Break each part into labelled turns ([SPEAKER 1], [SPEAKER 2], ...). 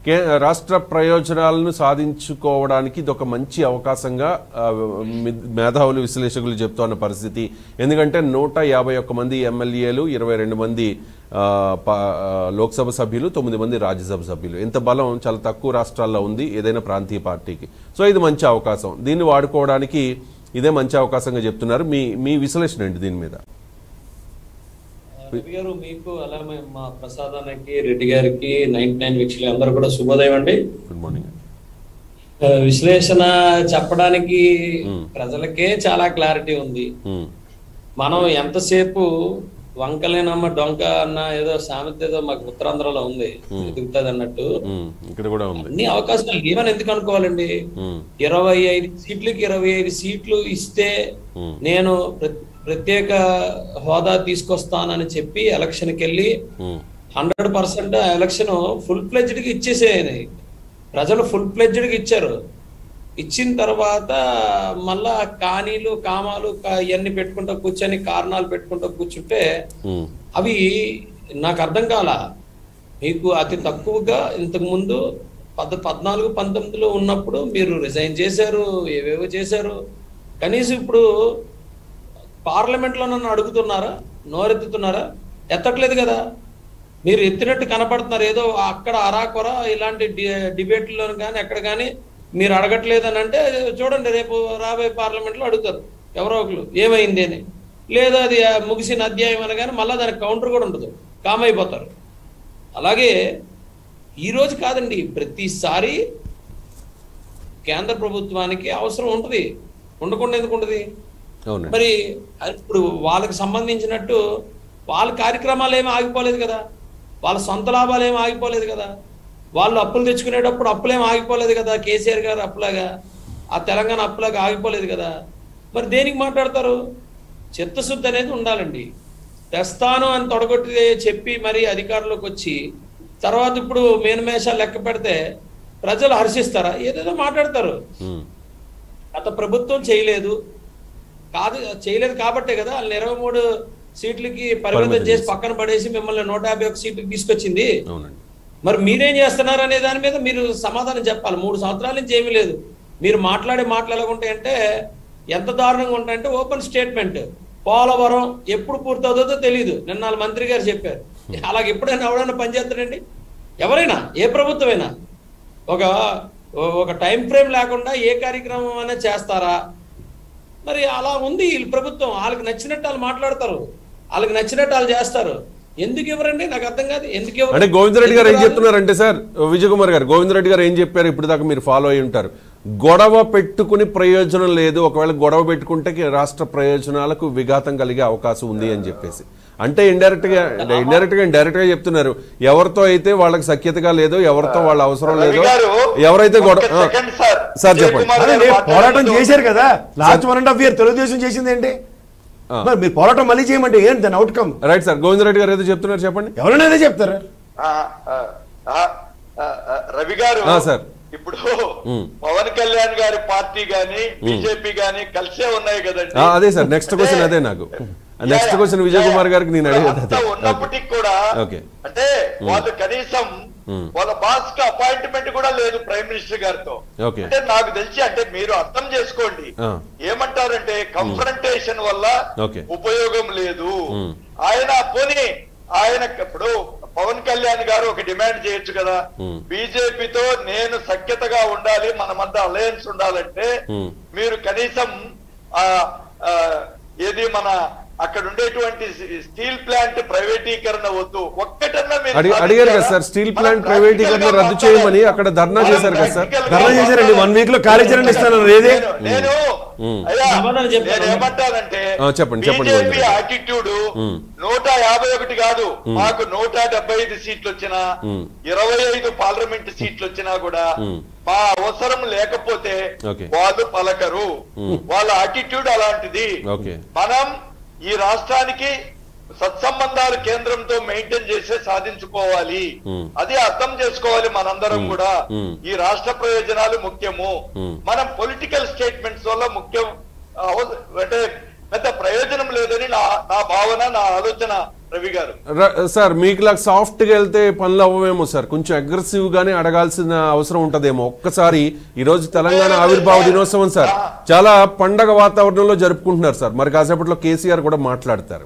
[SPEAKER 1] కే రాష్ట్ర ప్రయోజనాలను సాధించుకోవడానికి ఇది ఒక మంచి అవకాశంగా ఆ, మి- మేధావులు విశ్లేషకులు చెప్తున్న పరిస్థితి ఎందుకంటే నూట యాభై ఒక్క మంది ఎమ్మెల్యేలు ఇరవై రెండు మంది ఆ, ప- ఆ, లోక్సభ సభ్యులు తొమ్మిది మంది రాజ్యసభ సభ్యులు ఇంత బలం చాలా తక్కువ రాష్ట్రాల్లో ఉంది ఏదైనా ప్రాంతీయ పార్టీకి సో ఇది మంచి అవకాశం దీన్ని వాడుకోవడానికి ఇదే మంచి అవకాశంగా చెప్తున్నారు మీ మీ విశ్లేషణ ఏంటి దీని మీద
[SPEAKER 2] రవి గారు మీకు అలాగే మా ప్రసాదానికి రెడ్డి గారికి నైన్టీ నైన్ వీక్షలు అందరూ కూడా శుభోదయం అండి
[SPEAKER 1] గుడ్ మార్నింగ్
[SPEAKER 2] ఆ, విశ్లేషణ చెప్పడానికి
[SPEAKER 1] మ్మ్.
[SPEAKER 2] ప్రజలకే చాలా క్లారిటీ ఉంది
[SPEAKER 1] ఉమ్,
[SPEAKER 2] మనం ఎంతసేపు వంకలేనమ్మ డొంక అన్న ఏదో సామెత ఏదో మాకు ఉత్తరాంధ్రలో ఉంది ఎదుగుతుంది అన్నట్టు
[SPEAKER 1] ఉమ్, ఇక్కడ కూడా ఉంది
[SPEAKER 2] అన్ని అవకాశాలు లేవని ఎందుకు అనుకోవాలండి
[SPEAKER 1] ఉమ్,
[SPEAKER 2] ఇరవై ఐదు సీట్లకి ఇరవై ఐదు సీట్లు ఇస్తే
[SPEAKER 1] ఉమ్,
[SPEAKER 2] నేను ప్ర- ప్రత్యేక హోదా తీసుకొస్తానని చెప్పి ఎలక్షన్కి వెళ్ళి
[SPEAKER 1] ఉమ్,
[SPEAKER 2] హండ్రెడ్ పర్సెంట్ ఎలక్షన్ ఫుల్ ఫ్లెడ్జ్డ్కి ఇచ్చేసేది ప్రజలు ఫుల్ ఫ్లెడ్జ్డ్కి ఇచ్చారు ఇచ్చిన తర్వాత మళ్ళా కానీలు కామాలు కా- ఇవన్నీ పెట్టుకుంటూ కూర్చొని కారణాలు పెట్టుకుంటూ కూర్చుంటే
[SPEAKER 1] ఉమ్,
[SPEAKER 2] అవి నాకు అర్థం కాల మీకు అతి తక్కువగా ఇంతకు ముందు పద్ పద్నాలుగు పంతొమ్మిదిలో ఉన్నప్పుడు మీరు రిజైన్ చేశారు ఏవేవో చేశారు కనీసం ఇప్పుడు పార్లమెంట్లో నన్ను అడుగుతున్నారా నోరెత్తుతున్నారా ఎత్తట్లేదు కదా మీరు ఎత్తినట్టు కనపడుతున్నారు ఏదో అక్కడ అరాకొర ఇలాంటి డి- డిబేట్లో కానీ ఎక్కడ కానీ మీరు అడగట్లేదు అని అంటే చూడండి రేపు రాబోయే పార్లమెంట్లో అడుగుతారు ఎవరో ఒకరు ఏమైంది అని లేదా అది ఆ ముగిసిన అధ్యాయం అనగానే మళ్ళీ దానికి కౌంటర్ కూడా ఉండదు కామ్ అయిపోతారు అలాగే ఈ రోజు కాదండి ప్రతిసారి కేంద్ర ప్రభుత్వానికి అవసరం ఉంటుంది ఉండకుండా ఎందుకు ఉంటుంది
[SPEAKER 1] అవునండి
[SPEAKER 2] మరి ఇప్పుడు వాళ్ళకి సంబంధించినట్టు వాళ్ళ కార్యక్రమాలు ఏమి ఆగిపోలేదు కదా వాళ్ళ సొంత లాభాలు ఏమి ఆగిపోలేదు కదా వాళ్ళు అప్పులు తెచ్చుకునేటప్పుడు అప్పులేం ఆగిపోలేదు కదా కేసీఆర్ గారు అప్పులాగా ఆ తెలంగాణ అప్పులాగా ఆగిపోలేదు కదా మరి దేనికి మాట్లాడతారు చిత్తశుద్ధి అనేది ఉండాలండి తెస్తాను అని తొడగొట్టి చెప్పి మరి అధికారంలోకి వచ్చి తర్వాత ఇప్పుడు మేనమేషాలు లెక్క పెడితే ప్రజలు హర్షిస్తారా ఏదేదో మాట్లాడతారు
[SPEAKER 1] ఉమ్,
[SPEAKER 2] గత ప్రభుత్వం చేయలేదు కాదు చేయలేదు కాబట్టే కదా వాళ్ళు ఇరవై మూడు సీట్లకి పరిమితం
[SPEAKER 1] పరిమితం
[SPEAKER 2] చేసి పక్కన పడేసి మిమ్మల్ని నూట యాభై ఒక సీట్లకు తీసుకొచ్చింది
[SPEAKER 1] అవునండి
[SPEAKER 2] మరి మీరేం చేస్తున్నారు అనే దాని మీద మీరు సమాధానం చెప్పాలి మూడు సంవత్సరాల నుంచి ఏమీ లేదు మీరు మాట్లాడే మాటలు ఎలా ఉంటాయంటే ఎంత దారుణంగా ఉంటాయంటే ఓపెన్ స్టేట్మెంట్ పోలవరం ఎప్పుడు పూర్తవుతుందో తెలియదు నిన్న వాళ్ళ మంత్రి గారు చెప్పారు అలాగే ఎప్పుడైనా ఎవడైనా పనిచేస్తాడండి ఎవరైనా ఏ ప్రభుత్వమైనా ఒక ఒక టైం ఫ్రేమ్ లేకుండా ఏ కార్యక్రమం అయినా చేస్తారా మరి అలా ఉంది వీళ్ళ ప్రభుత్వం వాళ్ళకి నచ్చినట్టు వాళ్ళు మాట్లాడతారు వాళ్ళకి నచ్చినట్టు వాళ్ళు చేస్తారు ఎందుకు ఇవ్వరండి నాకు అర్థం కాదు ఎందుకు ఇవ్వరు?
[SPEAKER 1] అంటే గోవిందరెడ్డి గారు ఏం
[SPEAKER 2] ఎందుకు రాదు?
[SPEAKER 1] చెప్తున్నారంటే సార్ విజయ్ కుమార్ గారు గోవిందరెడ్డి గారు ఏం చెప్పారు ఇప్పుడు దాకా మీరు ఫాలో అయి ఉంటారు గొడవ పెట్టుకుని ప్రయోజనం లేదు ఒకవేళ గొడవ పెట్టుకుంటే రాష్ట్ర ప్రయోజనాలకు విఘాతం కలిగే అవకాశం ఉంది అని చెప్పేసి అంటే ఇండైరెక్ట్ గా ఇండైరెక్ట్ గా ఇండైరెక్ట్ గా చెప్తున్నారు ఎవరితో అయితే వాళ్ళకి సఖ్యతగా లేదో ఎవరితో వాళ్ళ అవసరం
[SPEAKER 3] రవి
[SPEAKER 1] లేదో
[SPEAKER 3] గారు,
[SPEAKER 1] ఎవరైతే గొడవ
[SPEAKER 3] ఒక్క
[SPEAKER 1] ఆ,
[SPEAKER 3] సెకండ్ సార్.
[SPEAKER 1] సార్
[SPEAKER 3] విజయ్
[SPEAKER 1] చెప్పండి
[SPEAKER 3] కుమార్ గారు
[SPEAKER 4] అదే పోరాటం
[SPEAKER 3] మాట్లాడుతూ-
[SPEAKER 4] చేశారు కదా last one and half year Telugu Desam చేసింది ఏంటి
[SPEAKER 1] ఆ.
[SPEAKER 4] మరి మీరు పోరాటం మళ్ళీ చేయమంటే ఏంటి దాని అవుట్కమ్
[SPEAKER 1] రైట్ సార్ గోవిందరెడ్డి గారు ఏదో చెప్తున్నారు చెప్పండి
[SPEAKER 4] ఎవరైనా అదే చెప్తారా
[SPEAKER 3] ఆ, ఆ, ఆ, ఆ, ఆ, రవి గారు
[SPEAKER 1] ఆ, సార్.
[SPEAKER 3] ఇప్పుడు
[SPEAKER 1] ఉమ్.
[SPEAKER 3] పవన్ కళ్యాణ్ గారి పార్టీ గాని బీజేపీ గాని కలిసే ఉన్నాయి కదండి
[SPEAKER 1] ఆ, అదే సార్ నెక్స్ట్ క్వశ్చన్ అదే నాకు నెక్స్ట్ క్వశ్చన్ విజయ్ కుమార్ గారికి నేను అడిగేది
[SPEAKER 3] అంతా
[SPEAKER 1] అదే
[SPEAKER 3] ఉన్నప్పటికీ కూడా
[SPEAKER 1] ఓకే.
[SPEAKER 3] అంటే వాళ్ళు కనీసం
[SPEAKER 1] ఉమ్.
[SPEAKER 3] వాళ్ళ బాస్ కి అపాయింట్మెంట్ కూడా లేదు ప్రైమ్ మినిస్టర్ గారితో
[SPEAKER 1] ఓకే.
[SPEAKER 3] అంటే నాకు తెలిసి అంటే మీరు అర్థం చేసుకోండి
[SPEAKER 1] ఆ.
[SPEAKER 3] ఏమంటారంటే కన్ఫరంటేషన్ వల్ల
[SPEAKER 1] ఓకే.
[SPEAKER 3] ఉపయోగం లేదు
[SPEAKER 1] ఉమ్.
[SPEAKER 3] ఆయన పోనీ ఆయన ఇప్పుడు పవన్ కళ్యాణ్ గారు ఒక డిమాండ్ చేయొచ్చు కదా
[SPEAKER 1] ఉమ్.
[SPEAKER 3] బీజేపీతో నేను సఖ్యతగా ఉండాలి మన మధ్య అలయన్స్ ఉండాలంటే
[SPEAKER 1] ఉమ్.
[SPEAKER 3] మీరు కనీసం ఆ ఆ, ఏది మన అక్కడ ఉండేటువంటి స్టీల్ ప్లాంట్ ప్రైవేటీకరణ వద్దు ఒక్కటన్నా మీరు
[SPEAKER 1] అడిగి- అడిగారు కదా
[SPEAKER 3] సాధించారా?
[SPEAKER 1] సార్ స్టీల్
[SPEAKER 3] మనం
[SPEAKER 1] ప్లాంట్
[SPEAKER 3] practical
[SPEAKER 1] ప్రైవేటీకరణ
[SPEAKER 3] గా
[SPEAKER 1] రద్దు
[SPEAKER 3] మాట్లాడాలి.
[SPEAKER 1] చేయమని అక్కడ ధర్నా
[SPEAKER 3] మనం
[SPEAKER 1] చేశారు కదా సార్
[SPEAKER 3] practical గా
[SPEAKER 4] ధర్నా చేశారండి వన్ వీక్ లో కార్యాచరణ ఇస్తాను ఏది
[SPEAKER 3] నేను- నేను
[SPEAKER 1] ఉమ్.
[SPEAKER 3] అయ్యా,
[SPEAKER 2] సమాధానం చెప్తాను.
[SPEAKER 3] నేను ఏమంటానంటే
[SPEAKER 1] ఆ, చెప్పండి, చెప్పండి,
[SPEAKER 3] బీజేపీ
[SPEAKER 1] గోవిందరెడ్డి.
[SPEAKER 3] యాటిట్యూడ్
[SPEAKER 1] ఉమ్.
[SPEAKER 3] నూట యాభై ఒకటి కాదు మాకు నూట డెబ్బై ఐదు సీట్లు వచ్చినా
[SPEAKER 1] ఉమ్.
[SPEAKER 3] ఇరవై ఐదు పార్లమెంట్ సీట్లు వచ్చినా కూడా
[SPEAKER 1] ఉమ్.
[SPEAKER 3] మా అవసరం లేకపోతే
[SPEAKER 1] ఓకే.
[SPEAKER 3] వాళ్ళు పలకరు వాళ్ళ యాటిట్యూడ్ అలాంటిది
[SPEAKER 1] ఓకే.
[SPEAKER 3] మనం ఈ రాష్ట్రానికి సత్సంబంధాలు కేంద్రంతో మెయింటైన్ చేసే సాధించుకోవాలి
[SPEAKER 1] ఉమ్.
[SPEAKER 3] అది అర్థం చేసుకోవాలి మనందరం కూడా
[SPEAKER 1] ఉమ్.
[SPEAKER 3] ఈ రాష్ట్ర ప్రయోజనాలు ముఖ్యము
[SPEAKER 1] ఉమ్.
[SPEAKER 3] మనం పొలిటికల్ స్టేట్మెంట్స్ వల్ల ముఖ్యం అవ- అంటే పెద్ద ప్రయోజనం లేదని నా నా భావన నా ఆలోచన రవి గారు
[SPEAKER 1] ర- సార్ మీకు ఇలా సాఫ్ట్ గా వెళ్తే పనులు అవ్వమేమో సార్ కొంచెం అగ్రెసివ్ గానే అడగాల్సిన అవసరం ఉంటదేమో ఒక్కసారి ఈ రోజు తెలంగాణ ఆవిర్భావ దినోత్సవం సార్ చాలా పండగ వాతావరణంలో జరుపుకుంటున్నారు సార్ మరి కాసేపట్లో కేసీఆర్ కూడా మాట్లాడతారు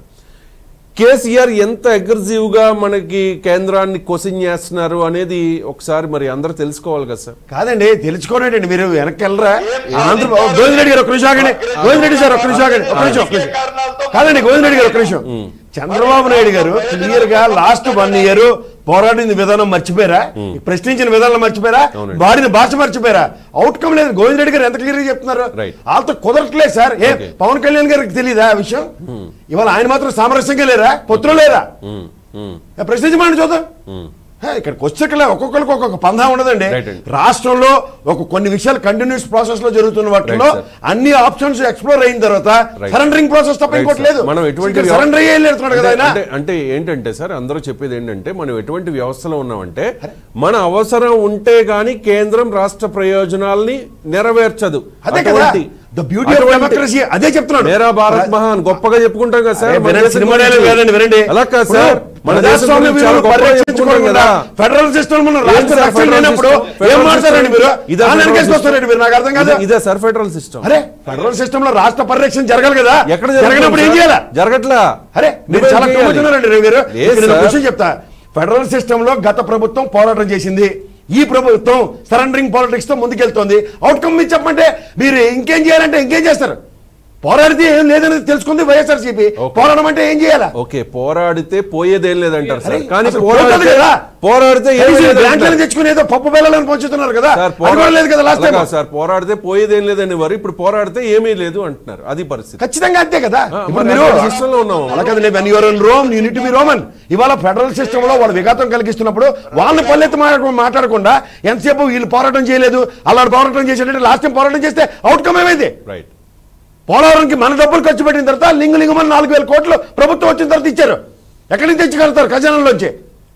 [SPEAKER 1] కేసీఆర్ ఎంత అగ్రెసివ్ గా మనకి కేంద్రాన్ని క్వశ్చన్ చేస్తున్నారు అనేది ఒకసారి మరి అందరూ తెలుసుకోవాలి కదా సార్
[SPEAKER 4] కాదండి తెలుసుకోనండి మీరు వెనక్కి వెళ్ళరా
[SPEAKER 3] ఏం
[SPEAKER 4] ఆంధ్రప్రదేశ్ గోవింద్ రెడ్డి గారు ఒక్క నిమిషం ఆగండి గోవింద్ రెడ్డి సార్ ఒక్క నిమిషం ఆగండి ఒక్క నిమిషం ఒక్క నిమిషం
[SPEAKER 3] కారణాలతో
[SPEAKER 4] కాదండి గోవింద్ రెడ్డి గారు ఒక్క నిమిషం చంద్రబాబు నాయుడు గారు క్లియర్ గా లాస్ట్ వన్ ఇయర్ పోరాడిన విధానం మర్చిపోయారా ప్రశ్నించిన విధానం మర్చిపోయారా
[SPEAKER 1] అవునండి.
[SPEAKER 4] వాడిన భాష మర్చిపోయారా అవుట్కమ్ లేదు గోవింద్ రెడ్డి గారు ఎంత క్లియర్ గా చెప్తున్నారు
[SPEAKER 1] Right.
[SPEAKER 4] వాళ్ళతో కుదరట్లేదు సార్ ఏ
[SPEAKER 1] Okay.
[SPEAKER 4] పవన్ కళ్యాణ్ గారికి తెలియదా ఆ విషయం ఇవాళ ఆయన మాత్రం సామరస్యంగా లేరా పొత్తులు లేరా
[SPEAKER 1] ఉమ్, ఉమ్,
[SPEAKER 4] ఏ, ప్రశ్నించమని చూద్దాం
[SPEAKER 1] ఉమ్.
[SPEAKER 4] హే, ఇక్కడికి వచ్చేకలే ఒక్కొక్కరికి ఒక్కొక్క పందా ఉండదండి
[SPEAKER 1] Right అండి.
[SPEAKER 4] రాష్ట్రంలో ఒక కొన్ని విషయాలు కంటిన్యూస్ ప్రాసెస్ లో జరుగుతున్న వాటిలో
[SPEAKER 1] Right, sir.
[SPEAKER 4] అన్ని ఆప్షన్స్ ఎక్స్ప్లోర్ అయిన తర్వాత
[SPEAKER 1] Right.
[SPEAKER 4] సరెండరింగ్ ప్రాసెస్ తప్ప
[SPEAKER 1] Right,
[SPEAKER 4] ఇంకోటి
[SPEAKER 1] sir.
[SPEAKER 4] లేదు
[SPEAKER 1] మనం ఎటువంటి
[SPEAKER 4] సరెండర్ అయ్యే వెళ్తున్నాడు కదా
[SPEAKER 1] అంటే-
[SPEAKER 4] ఆయన
[SPEAKER 1] అంటే అంటే ఏంటంటే సార్ అందరూ చెప్పేది ఏంటంటే మనం ఎటువంటి వ్యవస్థలో ఉన్నామంటే మన అవసరం ఉంటే గాని కేంద్రం రాష్ట్ర ప్రయోజనాల్ని నెరవేర్చదు
[SPEAKER 4] అదే కదా
[SPEAKER 1] అటువంటి-
[SPEAKER 4] ద బ్యూటీ ఆఫ్
[SPEAKER 1] అటువంటి-
[SPEAKER 4] డెమోక్రసీ అదే చెప్తున్నాడు
[SPEAKER 1] మేరా భారత్ మహాన్ గొప్పగా చెప్పుకుంటాం కదా సార్
[SPEAKER 4] అరే,
[SPEAKER 1] మన
[SPEAKER 4] వినండి,
[SPEAKER 1] దేశం
[SPEAKER 4] సినిమా
[SPEAKER 1] గురించి.
[SPEAKER 4] డైలాగ్ కాదండి, వినండి.
[SPEAKER 1] అలా కాదు సార్ మన దేశం
[SPEAKER 4] ప్రజాస్వామ్య
[SPEAKER 1] గురించి చాలా
[SPEAKER 4] విలువలు
[SPEAKER 1] గొప్పగా చెప్పుకుంటాం
[SPEAKER 4] పరిరక్షించుకోకుండా
[SPEAKER 1] కదా
[SPEAKER 4] ఫెడరల్ సిస్టమ్ మన
[SPEAKER 1] ఏంటి
[SPEAKER 4] రాష్ట్ర
[SPEAKER 1] సార్
[SPEAKER 4] రక్షణ
[SPEAKER 1] ఫెడరల్
[SPEAKER 4] లేనప్పుడు
[SPEAKER 1] సిస్టమ్?
[SPEAKER 4] ఏం
[SPEAKER 1] ఫెడరల్
[SPEAKER 4] మాట్లాడండి మీరు
[SPEAKER 1] సిస్టమ్? ఇదే
[SPEAKER 4] ఆన్లైన్
[SPEAKER 1] ఫెడరల్
[SPEAKER 4] కేసు వస్తారండి మీరు నాకు అర్థం కాదు
[SPEAKER 1] ఇదే- ఇదే సార్ ఫెడరల్ సిస్టమ్
[SPEAKER 4] అరే ఫెడరల్ సిస్టమ్ లో రాష్ట్ర పరిరక్షణ జరగాలి కదా
[SPEAKER 1] ఎక్కడ
[SPEAKER 4] జరగనప్పుడు ఏం
[SPEAKER 1] జరుగుతుంది
[SPEAKER 4] చేయాలా
[SPEAKER 1] సార్? జరగట్లా
[SPEAKER 4] అరే మీరు
[SPEAKER 1] నువ్వేం
[SPEAKER 4] చాలా
[SPEAKER 1] చేయాలి?
[SPEAKER 4] కమ్ముతున్నారండి రవి గారు
[SPEAKER 1] లేదు
[SPEAKER 4] ఇక్కడ ఒక
[SPEAKER 1] సార్.
[SPEAKER 4] విషయం చెప్తా ఫెడరల్ సిస్టమ్ లో గత ప్రభుత్వం పోరాటం చేసింది ఈ ప్రభుత్వం సరెండరింగ్ పాలిటిక్స్ తో ముందుకెళ్తోంది అవుట్కమ్ మీరు చెప్పమంటే మీరు ఇంకేం చేయాలంటే ఇంకేం చేస్తారు పోరాడితే ఏం లేదని తెలుసుకుంది వైఎస్ఆర్సీపీ
[SPEAKER 1] Okay.
[SPEAKER 4] పోరాడడం అంటే ఏం చేయాలా
[SPEAKER 1] ఓకే పోరాడితే పోయేదేం లేదంటారు సార్
[SPEAKER 4] అరే,
[SPEAKER 1] కానీ
[SPEAKER 4] అసలు
[SPEAKER 1] పోరాడితే
[SPEAKER 4] పోరాడదు కదా.
[SPEAKER 1] పోరాడితే ఏమీ
[SPEAKER 4] కనీసం
[SPEAKER 1] లేదంటారు.
[SPEAKER 4] బ్యాంకులను తెచ్చుకుని ఏదో పప్పు బెల్లాలను పంచుతున్నారు కదా
[SPEAKER 1] సార్
[SPEAKER 4] అది కూడా లేదు కదా లాస్ట్
[SPEAKER 1] అలా
[SPEAKER 4] టైం
[SPEAKER 1] కాదు సార్ పోరాడితే పోయేదేం లేదని వారు ఇప్పుడు పోరాడితే ఏమీ లేదు అంటున్నారు అది పరిస్థితి
[SPEAKER 4] ఖచ్చితంగా అంతే కదా
[SPEAKER 1] ఆ,
[SPEAKER 4] ఇప్పుడు
[SPEAKER 1] మరి
[SPEAKER 4] మీరు
[SPEAKER 1] అక్కడ system లో ఉన్నాము.
[SPEAKER 4] అలా కదండి when you're in Rome you need be Roman ఇవాళ ఫెడరల్ సిస్టమ్ లో వాళ్ళు విఘాతం కలిగిస్తున్నప్పుడు వాళ్ళని పల్లెత్తి మాట్లాడ- మాట్లాడకుండా ఎంతసేపు వీళ్ళు పోరాటం చేయలేదు అలాంటి పోరాటం చేసేటంటే లాస్ట్ టైం పోరాటం చేస్తే అవుట్కమ్ ఏమైంది
[SPEAKER 1] రైట్
[SPEAKER 4] పోలవరంకి మన డబ్బులు ఖర్చు పెట్టిన తర్వాత లింగు లింగమని నాలుగు వేల కోట్లు ప్రభుత్వం వచ్చిన తర్వాత ఇచ్చారు ఎక్కడి నుంచి తెచ్చుకెళ్తారు ఖజానాలోంచి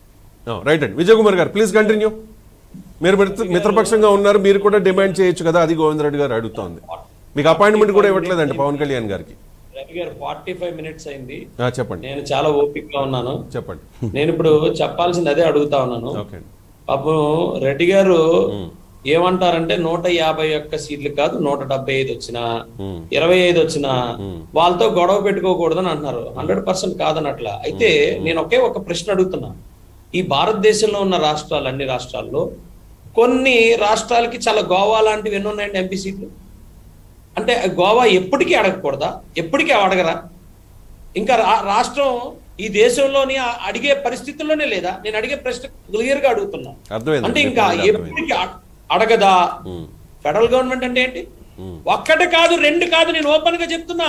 [SPEAKER 1] రైట్ అండి విజయ్ కుమార్ గారు ప్లీజ్ కంటిన్యూ మీరు మిత్ర- మిత్రపక్షంగా ఉన్నారు మీరు కూడా డిమాండ్ చేయొచ్చు కదా అది గోవిందరెడ్డి గారు అడుగుతోంది మీకు అపాయింట్మెంట్ కూడా ఇవ్వట్లేదండి పవన్ కళ్యాణ్ గారికి
[SPEAKER 2] రవి గారు ఫార్టీ ఫైవ్ మినిట్స్ అయింది
[SPEAKER 1] ఆ, చెప్పండి
[SPEAKER 2] నేను చాలా ఓపిక్ గా ఉన్నాను
[SPEAKER 1] చెప్పండి
[SPEAKER 2] నేను ఇప్పుడు చెప్పాల్సింది అదే అడుగుతా ఉన్నాను
[SPEAKER 1] ఓకే అండి
[SPEAKER 2] పాపం రెడ్డి గారు ఏమంటారంటే నూట యాభై ఒక్క సీట్లు కాదు నూట డెబ్బై ఐదు వచ్చినా ఇరవై ఐదు వచ్చినా వాళ్ళతో గొడవ పెట్టుకోకూడదని అంటున్నారు హండ్రెడ్ పర్సెంట్ కాదనట్లా అయితే నేను ఒకే ఒక ప్రశ్న అడుగుతున్నా ఈ భారతదేశంలో ఉన్న రాష్ట్రాలు అన్ని రాష్ట్రాల్లో కొన్ని రాష్ట్రాలకి చాలా గోవా లాంటివి ఎన్ని ఉన్నాయండి ఎంపీ సీట్లు అంటే గోవా ఎప్పటికీ అడగకూడదా ఎప్పటికీ అడగరా ఇంకా రా- రాష్ట్రం ఈ దేశంలోని ఆ- అడిగే పరిస్థితుల్లోనే లేదా నేను అడిగే ప్రశ్న క్లియర్ గా అడుగుతున్నా
[SPEAKER 1] అర్థమైంది.
[SPEAKER 2] అంటే ఇంకా
[SPEAKER 1] అర్థమైంది.
[SPEAKER 2] ఎప్పటికీ అ- అడగదా ఫెడరల్ గవర్నమెంట్ అంటే ఏంటి ఒక్కటి కాదు రెండు కాదు నేను ఓపెన్ గా చెప్తున్నా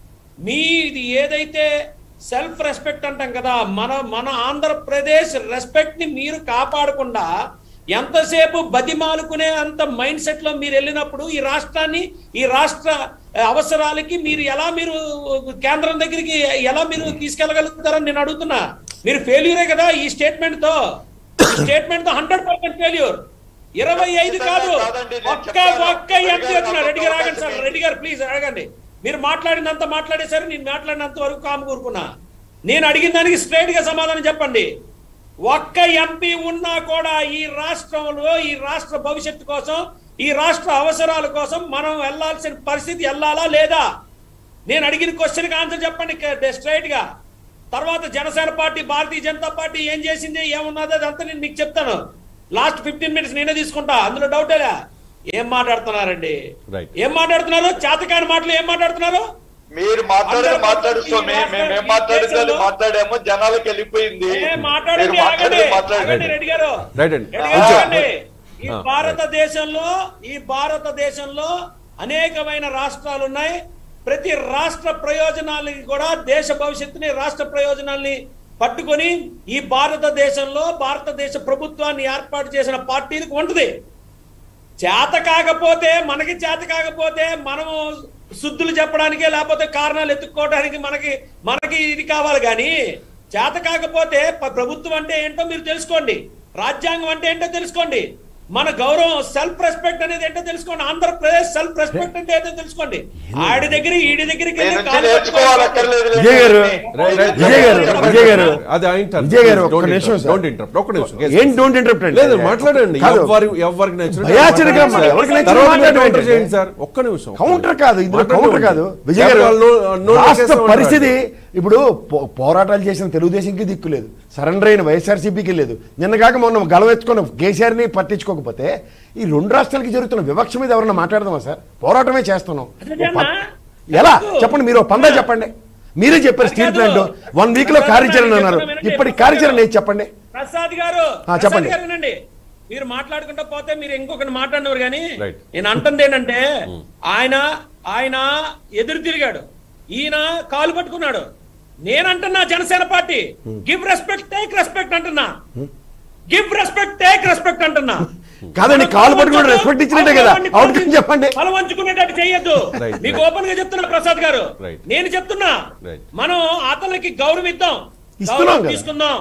[SPEAKER 2] మీది ఏదైతే సెల్ఫ్ రెస్పెక్ట్ అంటాం కదా మన మన ఆంధ్రప్రదేశ్ రెస్పెక్ట్ ని మీరు కాపాడకుండా ఎంతసేపు బతిమాలుకునే అంత మైండ్ సెట్ లో మీరు వెళ్ళినప్పుడు ఈ రాష్ట్రాన్ని ఈ రాష్ట్ర అవసరాలకి మీరు ఎలా మీరు కేంద్రం దగ్గరికి ఎలా మీరు తీసుకెళ్ళగలుగుతారని నేను అడుగుతున్నా మీరు ఫెయిల్యూరే కదా ఈ స్టేట్మెంట్ తో స్టేట్మెంట్ తో హండ్రెడ్ పర్సెంట్ ఫెయిల్యూర్ ఇరవై ఐదు కాదు
[SPEAKER 3] కాదండి, నేను
[SPEAKER 2] ఒక్క
[SPEAKER 3] చెప్తాను.
[SPEAKER 2] ఒక్క ఎంపీ వచ్చిన రెడ్డి గారు ఆగండి సార్ రెడ్డి గారు ప్లీజ్ అడగండి మీరు మాట్లాడినంత మాట్లాడేసరి నేను మాట్లాడినంత వరకు కాము కూరుకున్నా నేను అడిగిన దానికి స్ట్రైట్ గా సమాధానం చెప్పండి ఒక్క ఎంపీ ఉన్నా కూడా ఈ రాష్ట్రంలో ఈ రాష్ట్ర భవిష్యత్తు కోసం ఈ రాష్ట్ర అవసరాల కోసం మనం వెళ్ళాల్సిన పరిస్థితి వెళ్ళాలా లేదా నేను అడిగిన క్వశ్చన్కి ఆన్సర్ చెప్పండి స్ట్రైట్ గా తర్వాత జనసేన పార్టీ భారతీయ జనతా పార్టీ ఏం చేసింది ఏమున్నదో అదంతా నేను మీకు చెప్తాను లాస్ట్ ఫిఫ్టీన్ మినిట్స్ నేనే తీసుకుంటా అందులో డౌటేలా ఏం మాట్లాడుతున్నారండి
[SPEAKER 1] Right.
[SPEAKER 2] ఏం మాట్లాడుతున్నారు చేతకాని మాటలు ఏం మాట్లాడుతున్నారు
[SPEAKER 3] మీరు మాట్లాడే
[SPEAKER 2] అందరూ
[SPEAKER 3] మాట్లాడుతూ
[SPEAKER 2] ఈ
[SPEAKER 3] మేము మేము
[SPEAKER 2] రాష్ట్ర-
[SPEAKER 3] మాట్లాడింది
[SPEAKER 2] దేశంలో-
[SPEAKER 3] మాట్లాడామో జనాలకు వెళ్ళిపోయింది
[SPEAKER 2] ఏ,
[SPEAKER 3] మీరు
[SPEAKER 2] మాట్లాడండి ఆగండి
[SPEAKER 3] మాట్లాడేది
[SPEAKER 2] ఆగండి
[SPEAKER 3] మాట్లాడండి
[SPEAKER 2] రెడ్డి గారు
[SPEAKER 1] రైట్ అండి
[SPEAKER 2] రెడ్డి గారు
[SPEAKER 1] కొంచెం-
[SPEAKER 2] ఆగండి. ఈ
[SPEAKER 1] ఆ,
[SPEAKER 2] భారతదేశంలో ఈ భారతదేశంలో అనేకమైన రాష్ట్రాలు ఉన్నాయి ప్రతి రాష్ట్ర ప్రయోజనాలకి కూడా దేశ భవిష్యత్తుని రాష్ట్ర ప్రయోజనాల్ని పట్టుకొని ఈ భారతదేశంలో భారతదేశ ప్రభుత్వాన్ని ఏర్పాటు చేసిన పార్టీలకు ఉంటుంది చేత కాకపోతే మనకి చేత కాకపోతే మనము శుద్ధులు చెప్పడానికే లేకపోతే కారణాలు ఎత్తుక్కోవడానికి మనకి మనకి ఇది కావాలి కానీ చేత కాకపోతే ప- ప్రభుత్వం అంటే ఏంటో మీరు తెలుసుకోండి రాజ్యాంగం అంటే ఏంటో తెలుసుకోండి మన గౌరవం సెల్ఫ్ రెస్పెక్ట్ అనేది ఏంటో తెలుసుకోండి ఆంధ్రప్రదేశ్ సెల్ఫ్ రెస్పెక్ట్ అంటే ఏంటో తెలుసుకోండి ఆడి దగ్గర ఈడి దగ్గరికి
[SPEAKER 3] నేను
[SPEAKER 2] వెళ్ళి
[SPEAKER 3] వచ్చి
[SPEAKER 2] కాలు
[SPEAKER 3] నేర్చుకోవాలక్కర్లేదు
[SPEAKER 4] విజయ్ గారు
[SPEAKER 1] రైట్, రైట్.
[SPEAKER 4] విజయ్ గారు విజయ్ గారు
[SPEAKER 1] అది ఆయన turn.
[SPEAKER 4] విజయ్ గారు,
[SPEAKER 1] Don't
[SPEAKER 4] ఒక్క నిమిషం
[SPEAKER 1] interrupt.
[SPEAKER 4] సార్.
[SPEAKER 1] Don't interrupt. ఒక్క నిమిషం. Yes,
[SPEAKER 4] ఏం
[SPEAKER 1] yes.
[SPEAKER 4] డోంట్ ఇంటరప్ట్ అండి
[SPEAKER 1] లేదు మాట్లాడండి
[SPEAKER 4] కాదు.
[SPEAKER 1] ఎవరి ఎవరికి నచ్చినట్టు
[SPEAKER 4] భయాచరిగా
[SPEAKER 1] మాట్లాడండి.
[SPEAKER 4] ఎవరికి నచ్చినట్టు
[SPEAKER 1] తర్వాత మీరు
[SPEAKER 4] మాట్లాడండి.
[SPEAKER 1] counter చేయండి సార్ ఒక్క నిమిషం
[SPEAKER 4] కౌంటర్ కాదు ఇందులో
[SPEAKER 1] మాట్లాడండి.
[SPEAKER 4] కౌంటర్ కాదు విజయ్ గారు
[SPEAKER 1] కేవలం నో- నో
[SPEAKER 4] రాష్ట్ర
[SPEAKER 1] కేసు
[SPEAKER 4] పరిస్థితి ఇప్పుడు పో- పోరాటాలు చేసిన తెలుగుదేశంకి దిక్కు లేదు సరెండర్ అయిన వైఎస్ఆర్సీపీకి లేదు నిన్న కాక మొన్న గలవెత్తుకున్న కేసీఆర్ని పట్టించుకోకపోతే ఈ రెండు రాష్ట్రాలకి జరుగుతున్న వివక్ష మీద ఎవరన్నా మాట్లాడదామా సార్ పోరాటమే చేస్తున్నాం
[SPEAKER 2] అదే
[SPEAKER 4] ఓ ప-
[SPEAKER 2] అన్నా.
[SPEAKER 4] ఎలా
[SPEAKER 2] ఎందుకు?
[SPEAKER 4] చెప్పండి మీరు ఓ పందా చెప్పండి మీరే చెప్పారు స్టీల్
[SPEAKER 2] కాదు.
[SPEAKER 4] ప్లాంట్ వన్ వీక్ లో
[SPEAKER 2] ప్రసాద్
[SPEAKER 4] కార్యాచరణ
[SPEAKER 2] గారు
[SPEAKER 4] అన్నారు
[SPEAKER 2] చెప్పండి,
[SPEAKER 4] ఇప్పటి
[SPEAKER 2] ప్రసాద్
[SPEAKER 4] కార్యాచరణ
[SPEAKER 2] గారు.
[SPEAKER 4] ఏది చెప్పండి
[SPEAKER 2] ప్రసాద్ గారు
[SPEAKER 4] ఆ,
[SPEAKER 2] ప్రసాద్
[SPEAKER 4] చెప్పండి.
[SPEAKER 2] గారు వినండి మీరు మాట్లాడుకుంటా పోతే మీరు ఇంకొకటి మాట్లాడినవారు కానీ
[SPEAKER 1] Right.
[SPEAKER 2] నేను అంటుంది ఏంటంటే ఆయన ఆయన ఎదురు తిరిగాడు ఈయన కాలు పట్టుకున్నాడు నేనంటున్నా Janasena party give respect take respect అంటున్నా గివ్ రెస్పెక్ట్ టేక్ రెస్పెక్ట్ అంటున్నా
[SPEAKER 4] కాదండి, కాలు పట్టుకుని respect ఇచ్చినట్టే కదా. Outcome చెప్పండి.
[SPEAKER 2] పంచుకునేటట్టు చెయ్యొద్దు
[SPEAKER 1] Right,
[SPEAKER 2] మీకు
[SPEAKER 1] right.
[SPEAKER 2] ఓపెన్ గా చెప్తున్నా ప్రసాద్ గారు
[SPEAKER 1] Right.
[SPEAKER 2] నేను చెప్తున్నా
[SPEAKER 1] Right.
[SPEAKER 2] మనం అతనికి గౌరవిద్దాం
[SPEAKER 4] ఇస్తున్నాం
[SPEAKER 2] గౌరవం
[SPEAKER 4] కదా.
[SPEAKER 2] తీసుకుందాం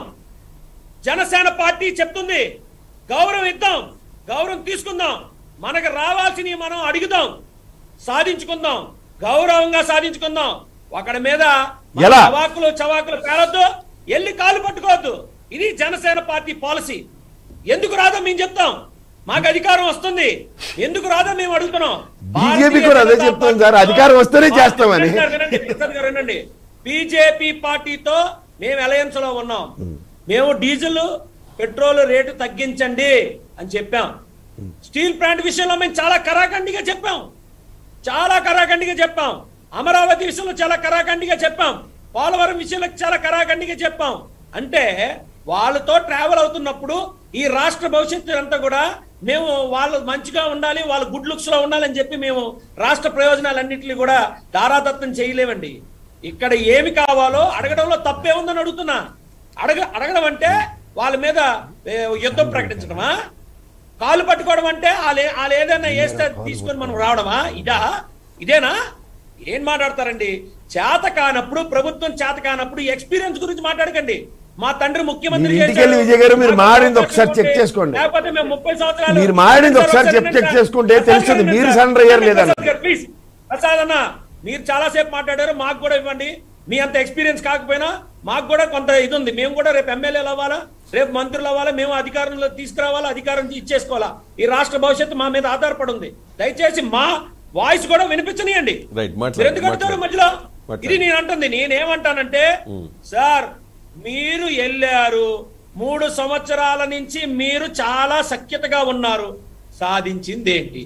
[SPEAKER 2] జనసేన పార్టీ చెప్తుంది గౌరవం ఇద్దాం గౌరవం తీసుకుందాం మనకు రావాల్సినవి మనం అడుగుదాం సాధించుకుందాం గౌరవంగా సాధించుకుందాం ఒకడి మీద మన
[SPEAKER 4] ఎలా?
[SPEAKER 2] చవాకులు చవాకులు పేరొద్దు ఎల్లి కాలు పట్టుకోవద్దు ఇది జనసేన పార్టీ పాలసీ ఎందుకు రాదో మేము చెప్తాం మాకు అధికారం వస్తుంది ఎందుకు రాదో మేము అడుగుతున్నాం
[SPEAKER 4] BJP కూడా అదే చెప్తుంది సార్, అధికారం వస్తేనే చేస్తామని.
[SPEAKER 2] వినండి, ప్రసాద్ గారు వినండి బీజేపీ పార్టీతో మేము అలయన్స్ లో ఉన్నాం మేము డీజిల్ పెట్రోల్ రేటు తగ్గించండి అని చెప్పాం స్టీల్ ప్లాంట్ విషయంలో మేము చాలా కరాఖండిగా చెప్పాం చాలా కరాఖండిగా చెప్పాం అమరావతి విషయంలో చాలా కరాఖండిగా చెప్పాం పోలవరం విషయంలో చాలా కరాఖండిగా చెప్పాం అంటే వాళ్ళతో ట్రావెల్ అవుతున్నప్పుడు ఈ రాష్ట్ర భవిష్యత్తు అంతా కూడా మేము వాళ్ళు మంచిగా ఉండాలి వాళ్ళ గుడ్ లుక్స్ లో ఉండాలని చెప్పి మేము రాష్ట్ర ప్రయోజనాలన్నింటినీ కూడా దారాదత్తం చేయలేమండి ఇక్కడ ఏమి కావాలో అడగడంలో తప్పే ఉందని అడుగుతున్నా అడగ అడగడం అంటే వాళ్ళ మీద ఏ, యుద్ధం ప్రకటించడమా కాలు పట్టుకోవడం అంటే వాళ్ళు వాళ్ళు ఏదైనా వేస్తే తీసుకొని మనం రావడమా ఇదా ఇదేనా ఏం మాట్లాడతారండి చేత కానప్పుడు ప్రభుత్వం చేత కానప్పుడు ఎక్స్పీరియన్స్ గురించి మాట్లాడకండి మా తండ్రి ముఖ్యమంత్రి
[SPEAKER 4] మీరు ఇంటికి
[SPEAKER 2] చేశారు.
[SPEAKER 4] వెళ్ళి విజయ్ గారు మీరు
[SPEAKER 2] నాకు
[SPEAKER 4] మాడింది
[SPEAKER 2] అవకాశం
[SPEAKER 4] ఒకసారి చెక్
[SPEAKER 2] ఉంటే,
[SPEAKER 4] చేసుకోండి.
[SPEAKER 2] లేకపోతే మేము ముప్పై సంవత్సరాలు
[SPEAKER 4] మీరు మాడింది ఒకసారి
[SPEAKER 2] ప్రసాద్
[SPEAKER 4] చెక్
[SPEAKER 2] గారు
[SPEAKER 4] చెక్
[SPEAKER 2] వినండి
[SPEAKER 4] చేసుకుంటే
[SPEAKER 2] సార్.
[SPEAKER 4] తెలుస్తుంది
[SPEAKER 2] ప్రసాద్
[SPEAKER 4] మీరు
[SPEAKER 2] గారు
[SPEAKER 4] సరెండర్ అయ్యారు లేదని.
[SPEAKER 2] ప్రసాద్ గారు, ప్లీజ్ ప్రసాద్ అన్న మీరు చాలా సేపు మాట్లాడారు మాకు కూడా ఇవ్వండి మీ అంత ఎక్స్పీరియన్స్ కాకపోయినా మాకు కూడా కొంత ఇది ఉంది మేము కూడా రేపు ఎమ్మెల్యేలు అవ్వాలా రేపు మంత్రులు అవ్వాలా మేము అధికారంలో తీసుకురావాలా అధికారం ఇచ్చేసుకోవాలా ఈ రాష్ట్ర భవిష్యత్తు మా మీద ఆధారపడి ఉంది దయచేసి మా వాయిస్ కూడా వినిపించనియండి
[SPEAKER 1] Right, మాట్లాడండి,
[SPEAKER 2] మీరు ఎందుకు అడుగుతారు
[SPEAKER 1] మాట్లాడండి.
[SPEAKER 2] మధ్యలో
[SPEAKER 1] మాట్లాడండి.
[SPEAKER 2] ఇది నేను అంటుంది నేనేమంటానంటే సార్ మీరు వెళ్ళారు మూడు సంవత్సరాల నుంచి మీరు చాలా సఖ్యతగా ఉన్నారు సాధించింది ఏంటి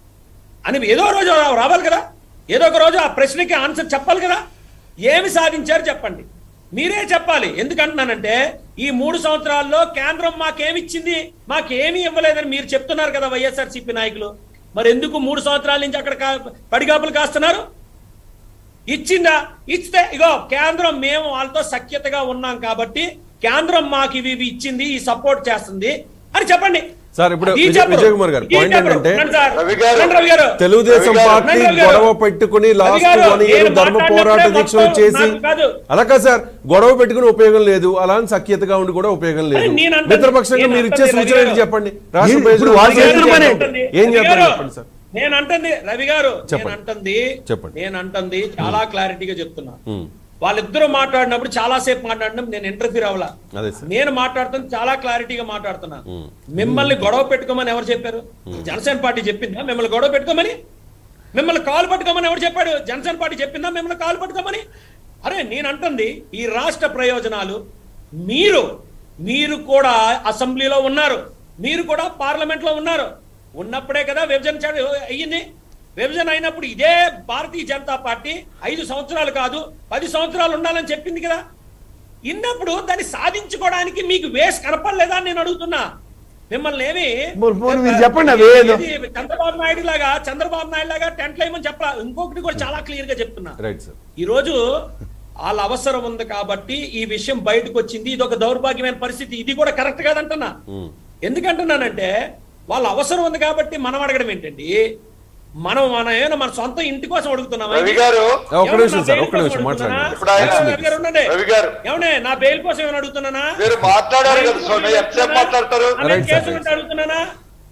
[SPEAKER 2] అని ఏదో రోజు రా- రావాలి కదా ఏదో ఒక రోజు ఆ ప్రశ్నకి ఆన్సర్ చెప్పాలి కదా ఏమి సాధించారు చెప్పండి మీరే చెప్పాలి ఎందుకంటున్నానంటే ఈ మూడు సంవత్సరాల్లో కేంద్రం మాకేమిచ్చింది మాకేమీ ఇవ్వలేదని మీరు చెప్తున్నారు కదా వైఎస్ఆర్సీపీ నాయకులు మరి ఎందుకు మూడు సంవత్సరాల నుంచి అక్కడ కా- పడిగాపులు కాస్తున్నారు ఇచ్చిందా ఇస్తే ఇగో కేంద్రం మేము వాళ్ళతో సఖ్యతగా ఉన్నాం కాబట్టి కేంద్రం మాకు ఇవి ఇవి ఇచ్చింది ఈ సపోర్ట్ చేస్తుంది అని చెప్పండి
[SPEAKER 1] సార్, ఇప్పుడు
[SPEAKER 2] అది
[SPEAKER 1] విజయ్-
[SPEAKER 2] చెప్పరు.
[SPEAKER 1] విజయ్ కుమార్ గారు,
[SPEAKER 2] ఇది
[SPEAKER 1] point
[SPEAKER 2] చెప్పరు.
[SPEAKER 1] ఏంటంటే-
[SPEAKER 2] రండి సార్.
[SPEAKER 3] రవి గారు.
[SPEAKER 2] రండి రవి గారు.
[SPEAKER 1] తెలుగుదేశం
[SPEAKER 3] రవి గారు,
[SPEAKER 1] పార్టీ
[SPEAKER 2] రవి గారు.
[SPEAKER 1] గొడవ పెట్టుకుని లాస్ట్
[SPEAKER 2] రవి గారు,
[SPEAKER 1] వన్ ఇయర్
[SPEAKER 2] నేను
[SPEAKER 1] ధర్మ
[SPEAKER 2] మాట్లాడినప్పుడే
[SPEAKER 1] పోరాట దీక్షలు
[SPEAKER 2] మొత్తం
[SPEAKER 1] చేసి
[SPEAKER 2] నాకు కాదు.
[SPEAKER 1] అలా కాదు సార్ గొడవ పెట్టుకుని ఉపయోగం లేదు అలా అని సఖ్యతగా ఉండి కూడా ఉపయోగం లేదు
[SPEAKER 2] అరే, నేను అంటుంది-
[SPEAKER 1] మిత్రపక్షంగా
[SPEAKER 2] నేను
[SPEAKER 1] మీరు ఇచ్చే
[SPEAKER 2] అంటుంది
[SPEAKER 1] సూచన
[SPEAKER 2] రవి
[SPEAKER 1] ఏంటి
[SPEAKER 2] గారు.
[SPEAKER 1] చెప్పండి రాష్ట్ర
[SPEAKER 4] మీరు-
[SPEAKER 1] ప్రజలు
[SPEAKER 4] ఇప్పుడు వాళ్ళు
[SPEAKER 1] ఏం
[SPEAKER 4] చేస్తున్న పని
[SPEAKER 1] చేస్తారు?
[SPEAKER 2] ఏంటి?
[SPEAKER 1] ఏం
[SPEAKER 2] రవి
[SPEAKER 1] చేస్తారు
[SPEAKER 2] గారు,
[SPEAKER 1] చెప్పండి సార్
[SPEAKER 2] నేను అంటుంది రవి గారు నేను
[SPEAKER 1] చెప్పండి.
[SPEAKER 2] అంటుంది
[SPEAKER 1] చెప్పండి.
[SPEAKER 2] నేను అంటుంది చాలా క్లారిటీగా చెప్తున్నా
[SPEAKER 1] ఉమ్.
[SPEAKER 2] వాళ్ళిద్దరూ మాట్లాడినప్పుడు చాలా సేపు మాట్లాడినాం నేను ఇంటర్ఫీర్ అవ్వాల
[SPEAKER 1] అదే సార్
[SPEAKER 2] నేను మాట్లాడుతున్నా చాలా క్లారిటీగా మాట్లాడుతున్నా
[SPEAKER 1] ఉమ్.
[SPEAKER 2] మిమ్మల్ని గొడవ పెట్టుకోమని ఎవరు చెప్పారు జనసేన పార్టీ చెప్పిందా మిమ్మల్ని గొడవ పెట్టుకోమని మిమ్మల్ని కాలు పట్టుకోమని ఎవరు చెప్పాడు జనసేన పార్టీ చెప్పిందా మిమ్మల్ని కాలు పట్టుకోమని అరే నేను అంటుంది ఈ రాష్ట్ర ప్రయోజనాలు మీరు మీరు కూడా అసెంబ్లీలో ఉన్నారు మీరు కూడా పార్లమెంట్ లో ఉన్నారు ఉన్నప్పుడే కదా విభజన చే- అయ్యింది విభజన అయినప్పుడు ఇదే భారతీయ జనతా పార్టీ ఐదు సంవత్సరాలు కాదు పది సంవత్సరాలు ఉండాలని చెప్పింది కదా ఇన్నప్పుడు దాన్ని సాధించుకోవడానికి మీకు వేస్ కనపడలేదా అని నేను అడుగుతున్నా మిమ్మల్ని ఏమి
[SPEAKER 4] పోనీ- పోనీ మీరు చెప్పండి అవి ఏదో.
[SPEAKER 2] ఇది చంద్రబాబు నాయుడు లాగా చంద్రబాబు నాయుడు లాగా టెంట్ లేమని చెప్పాలి ఇంకొకటి కూడా చాలా క్లియర్ గా చెప్తున్నా
[SPEAKER 1] రైట్ సార్
[SPEAKER 2] ఈ రోజు వాళ్ళ అవసరం ఉంది కాబట్టి ఈ విషయం బయటకు వచ్చింది ఇది ఒక దౌర్భాగ్యమైన పరిస్థితి ఇది కూడా కరెక్ట్ కాదంటున్నా
[SPEAKER 1] ఉమ్.
[SPEAKER 2] ఎందుకంటున్నానంటే వాళ్ళ అవసరం ఉంది కాబట్టి మనం అడగడం ఏంటండి మనం మన ఏమైనా మన సొంత ఇంటి కోసం అడుగుతున్నామా
[SPEAKER 3] రవి గారు
[SPEAKER 1] ఆ, ఒక్క నిమిషం సార్ ఒక్క నిమిషం మాట్లాడండి
[SPEAKER 3] ఇప్పుడు ఆయన-
[SPEAKER 2] రవి గారు ఉండండి.
[SPEAKER 3] రవి గారు.
[SPEAKER 2] ఏమన్నా నా బెయిల్ కోసం ఏమైనా అడుగుతున్నానా
[SPEAKER 3] మీరు మాట్లాడారు కదా స్వామి ఎంతసేపు మాట్లాడతారు
[SPEAKER 2] ఆమె
[SPEAKER 1] Right, sir,
[SPEAKER 2] కేసులు
[SPEAKER 1] right,
[SPEAKER 2] ఉంటే అడుగుతున్నానా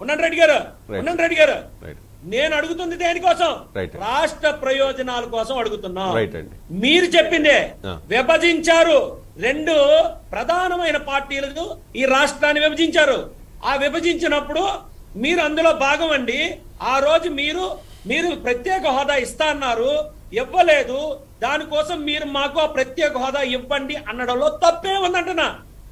[SPEAKER 2] ఉండండి రెడ్డి గారు
[SPEAKER 1] Right.
[SPEAKER 2] ఉండండి రెడ్డి గారు
[SPEAKER 1] రైట్
[SPEAKER 2] నేను అడుగుతుంది దేనికోసం
[SPEAKER 1] Right.
[SPEAKER 2] రాష్ట్ర ప్రయోజనాల కోసం అడుగుతున్నా
[SPEAKER 1] Right అండి.
[SPEAKER 2] మీరు చెప్పిందే
[SPEAKER 1] Ah.
[SPEAKER 2] విభజించారు రెండు ప్రధానమైన పార్టీలు ఈ రాష్ట్రాన్ని విభజించారు ఆ విభజించినప్పుడు మీరు అందులో భాగం అండి ఆ రోజు మీరు మీరు ప్రత్యేక హోదా ఇస్తా అన్నారు ఇవ్వలేదు దానికోసం మీరు మాకు ఆ ప్రత్యేక హోదా ఇవ్వండి అనడంలో తప్పే ఉందంటున్నా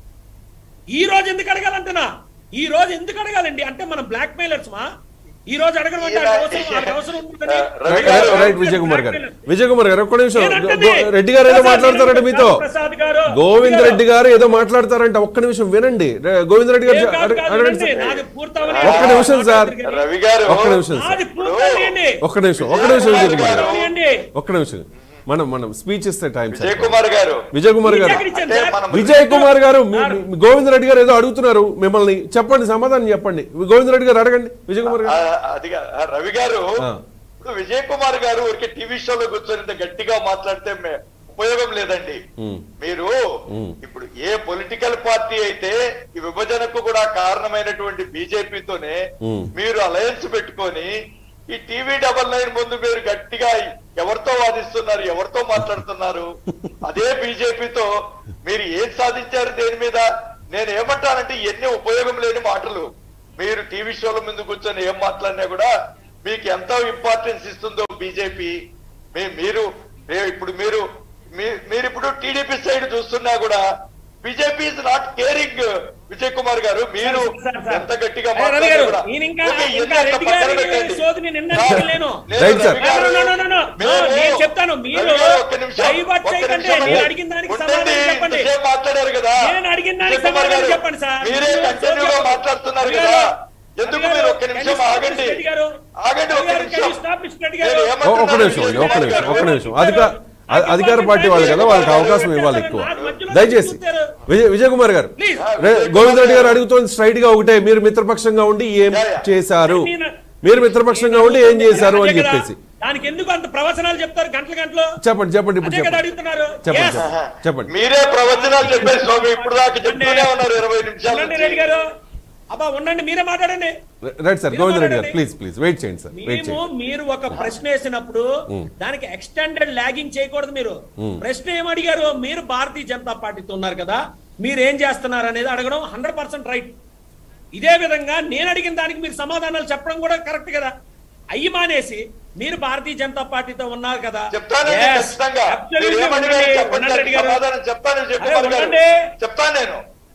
[SPEAKER 2] ఈ రోజు ఎందుకు అడగాలంటున్నా ఈ రోజు ఎందుకు అడగాలండి అంటే మనం బ్లాక్ మెయిలర్స్ మా ఈ రోజు అడగడం అంటే వాళ్ళకి అవసరం వాళ్ళకి అవసరం ఉంటుందని
[SPEAKER 3] రవి
[SPEAKER 1] రైట్
[SPEAKER 3] గారు,
[SPEAKER 1] రైట్ విజయ్ కుమార్ గారు విజయ్ కుమార్ గారు ఒక్క నిమిషం
[SPEAKER 2] నేనంటుంది,
[SPEAKER 1] గో- రెడ్డి గారు ఏదో
[SPEAKER 2] ప్రసాద్
[SPEAKER 1] మాట్లాడతారంట మీతో
[SPEAKER 2] ప్రసాద్ గారు,
[SPEAKER 1] గోవింద్ రెడ్డి గారు ఏదో మాట్లాడతారంట ఒక్క నిమిషం వినండి రే- గోవింద్ రెడ్డి గారు
[SPEAKER 2] ఏం
[SPEAKER 1] చె-
[SPEAKER 2] కాదు,
[SPEAKER 1] అడగ-
[SPEAKER 2] కాదు,
[SPEAKER 1] అడగండి
[SPEAKER 2] వినండి,
[SPEAKER 1] సార్.
[SPEAKER 2] నాది పూర్తవని-
[SPEAKER 1] ఒక్క నిమిషం సార్.
[SPEAKER 3] రవి గారు
[SPEAKER 1] ఒక్క నిమిషం సార్
[SPEAKER 2] నాది పూర్తవనియండి.
[SPEAKER 1] ఒక్క నిమిషం ఒక్క నిమిషం విజయ్ కుమార్ గారు
[SPEAKER 2] పూర్తవనియండి.
[SPEAKER 1] ఒక్క నిమిషం మనం మనం స్పీచ్ ఇస్తే టైం
[SPEAKER 3] విజయ్ కుమార్ గారు
[SPEAKER 1] విజయ్ కుమార్ గారు
[SPEAKER 2] ఎక్కడ ఇచ్చాను
[SPEAKER 3] అంటే
[SPEAKER 2] సార్?
[SPEAKER 3] మనం
[SPEAKER 1] విజయ్ కుమార్ గారు మీ- మీ- గోవింద్ రెడ్డి గారు ఏదో అడుగుతున్నారు మిమ్మల్ని చెప్పండి సమాధానం చెప్పండి గోవింద్ రెడ్డి గారు అడగండి విజయ్ కుమార్
[SPEAKER 3] ఆ,
[SPEAKER 1] గారు
[SPEAKER 3] అది కా- ఆ, రవి గారు
[SPEAKER 1] ఆ.
[SPEAKER 3] ఇప్పుడు విజయ్ కుమార్ గారు ఊరికే టీవీ షోలో కూర్చొని ఇంత గట్టిగా మాట్లాడితే మే- ఉపయోగం లేదండి
[SPEAKER 1] ఉమ్.
[SPEAKER 3] మీరు
[SPEAKER 1] ఉమ్.
[SPEAKER 3] ఇప్పుడు ఏ పొలిటికల్ పార్టీ అయితే ఈ విభజనకు కూడా కారణమైనటువంటి బీజేపీతోనే
[SPEAKER 1] ఉమ్.
[SPEAKER 3] మీరు అలయన్స్ పెట్టుకొని ఈ టీవీ డబల్ నైన్ ముందు మీరు గట్టిగా ఎవరితో వాదిస్తున్నారు ఎవరితో మాట్లాడుతున్నారు అదే బీజేపీతో మీరు ఏం సాధించారు దేని మీద నేను ఏమంటానంటే ఇవన్నీ ఉపయోగం లేని మాటలు మీరు టీవీ షోల ముందు కూర్చొని ఏం మాట్లాడినా కూడా మీకు ఎంత ఇంపార్టెన్స్ ఇస్తుందో బీజేపీ మీరు రే- ఇప్పుడు మీరు మీ- మీరు ఇప్పుడు టీడీపీ సైడ్ చూస్తున్నా కూడా BJP is not caring Vijay Kumar గారు మీరు
[SPEAKER 2] సార్, సార్.
[SPEAKER 3] ఎంత గట్టిగా
[SPEAKER 2] అరే రవి
[SPEAKER 3] మాట్లాడినా
[SPEAKER 2] గారు,
[SPEAKER 3] కూడా
[SPEAKER 2] ఈయన ఇంకా-
[SPEAKER 3] ఓకే, ఇవన్నీ
[SPEAKER 2] ఇంకా
[SPEAKER 3] అంత
[SPEAKER 2] రెడ్డి
[SPEAKER 3] పక్కన
[SPEAKER 2] గారి
[SPEAKER 3] పెట్టండి.
[SPEAKER 2] సోదిని నిన్న
[SPEAKER 3] సార్,
[SPEAKER 2] లేను.
[SPEAKER 3] లేదు,
[SPEAKER 1] రైట్ సార్.
[SPEAKER 3] రవి గారు,
[SPEAKER 2] No, no, no, no, no.
[SPEAKER 3] మేము-
[SPEAKER 2] No, నేను చెప్తాను. మీరు
[SPEAKER 3] రవి గారు, ఒక్క నిమిషం,
[SPEAKER 2] డైవర్ట్
[SPEAKER 3] ఒక్క
[SPEAKER 2] చేయకండి.
[SPEAKER 3] నిమిషం
[SPEAKER 2] నేను
[SPEAKER 3] అండి.
[SPEAKER 2] అడిగిన దానికి
[SPEAKER 3] ఉండండి,
[SPEAKER 2] సమాధానం చెప్పండి.
[SPEAKER 3] ఇంతసేపు మాట్లాడారు కదా
[SPEAKER 2] నేను అడిగిన దానికి
[SPEAKER 3] విజయ్ కుమార్
[SPEAKER 2] సమాధానం
[SPEAKER 3] గారు,
[SPEAKER 2] చెప్పండి సార్.
[SPEAKER 3] మీరే
[SPEAKER 2] మీరు
[SPEAKER 3] కంటిన్యూగా
[SPEAKER 2] చెప్పండి.
[SPEAKER 3] మాట్లాడుతున్నారు
[SPEAKER 2] రవి
[SPEAKER 3] కదా
[SPEAKER 2] గారు,
[SPEAKER 3] ఎందుకు
[SPEAKER 2] రవి
[SPEAKER 3] మీరు
[SPEAKER 2] గారు,
[SPEAKER 3] ఒక్క
[SPEAKER 2] can
[SPEAKER 3] నిమిషం
[SPEAKER 2] you stop
[SPEAKER 3] ఆగండి
[SPEAKER 2] this, రెడ్డి గారు?
[SPEAKER 3] ఆగండి ఒక్క
[SPEAKER 2] రవి గారు, can you
[SPEAKER 3] నిమిషం
[SPEAKER 2] stop this, రెడ్డి
[SPEAKER 3] నేను
[SPEAKER 2] గారు?
[SPEAKER 1] ఓ- ఒక్క
[SPEAKER 3] ఏమంటున్నాను
[SPEAKER 1] నిమిషం అండి ఒక్క
[SPEAKER 3] విజయ్
[SPEAKER 1] నిమిషం
[SPEAKER 3] కుమార్
[SPEAKER 1] ఒక్క
[SPEAKER 3] గారు?
[SPEAKER 1] నిమిషం అధిక అ- అధికార పార్టీ వాళ్ళు కదా వాళ్ళకి అవకాశం ఇవ్వాలి ఎక్కువ దయచేసి విజయ్ విజయ్ కుమార్ గారు
[SPEAKER 2] Please.
[SPEAKER 1] రే- గోవింద్ రెడ్డి గారు అడుగుతోంది స్ట్రైట్ గా ఒకటే మీరు మిత్రపక్షంగా ఉండి ఏం
[SPEAKER 3] యా, యా.
[SPEAKER 1] చేశారు
[SPEAKER 2] నేను-
[SPEAKER 1] మీరు మిత్రపక్షంగా ఉండి ఏం చేశారు అని
[SPEAKER 2] అదే కదా,
[SPEAKER 1] చెప్పేసి
[SPEAKER 2] దానికి ఎందుకు అంత ప్రవచనాలు చెప్తారు గంటల గంటలు
[SPEAKER 1] చెప్పండి చెప్పండి ఇప్పుడు
[SPEAKER 2] అదే కదా
[SPEAKER 1] చెప్పండి
[SPEAKER 2] అడుగుతున్నారు
[SPEAKER 1] చెప్పండి
[SPEAKER 2] Yes.
[SPEAKER 1] చెప్పండి చెప్పండి
[SPEAKER 3] మీరే ప్రవచనాలు చెప్పారు స్వామి ఇప్పుడు దాకా చెప్తూనే ఉన్నారు ఇరవై నిమిషాల
[SPEAKER 2] ఉండండి రెడ్డి
[SPEAKER 3] నుంచి
[SPEAKER 2] గారు అబ్బా ఉండండి మీరే మాట్లాడండి
[SPEAKER 1] రైట్ సార్
[SPEAKER 2] మీరు
[SPEAKER 1] గోవింద్ రెడ్డి గారు
[SPEAKER 2] మాట్లాడండి.
[SPEAKER 1] ప్లీజ్ ప్లీజ్ వెయిట్ చేయండి సార్ వెయిట్
[SPEAKER 2] మేము
[SPEAKER 1] చేయండి
[SPEAKER 2] మీరు ఒక ప్రశ్న వేసినప్పుడు దానికి ఎక్స్టెండెడ్ లాగింగ్ చేయకూడదు మీరు ప్రశ్న ఏం అడిగారు మీరు భారతీయ జనతా పార్టీతో ఉన్నారు కదా మీరు ఏం చేస్తున్నారు అనేది అడగడం హండ్రెడ్ పర్సెంట్ రైట్ ఇదే విధంగా నేను అడిగిన దానికి మీరు సమాధానాలు చెప్పడం కూడా కరెక్ట్ కదా అయ్యి మానేసి మీరు భారతీయ జనతా పార్టీతో ఉన్నారు కదా
[SPEAKER 3] చెప్తానండి
[SPEAKER 2] Yes,
[SPEAKER 3] ఖచ్చితంగా
[SPEAKER 2] absolutely
[SPEAKER 3] మీరు ఏమడిగారో
[SPEAKER 2] ఉండండి,
[SPEAKER 3] చెప్పండి
[SPEAKER 2] ఉండండి రెడ్డి గారు.
[SPEAKER 3] సమాధానం చెప్తాను
[SPEAKER 2] అరే,
[SPEAKER 3] చెప్పారు గారు
[SPEAKER 2] ఉండండి.
[SPEAKER 3] చెప్తాను నేను